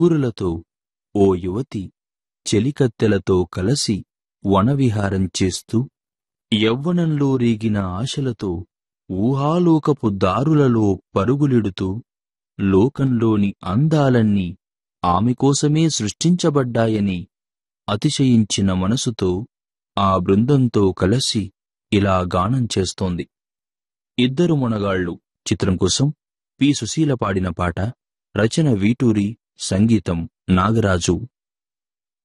ఊరులతో ఓ యువతి చెలికత్తెలతో కలసి వనవిహారం చేస్తూ యవ్వనంలో రేగిన ఆశలతో ఊహాలోకపు దారులలో పరుగులెడుతూ లోకంలోని అందాలన్నీ ఆమె కోసమే సృష్టించబడ్డాయని అతిశయించిన మనసుతో ఆ బృందంతో కలసి ఇలా గానం చేస్తోంది ఇద్దరు మొనగాళ్ళు చిత్రం కోసం పి సుశీల పాడిన పాట రచన వీటూరి సంగీతం నాగరాజు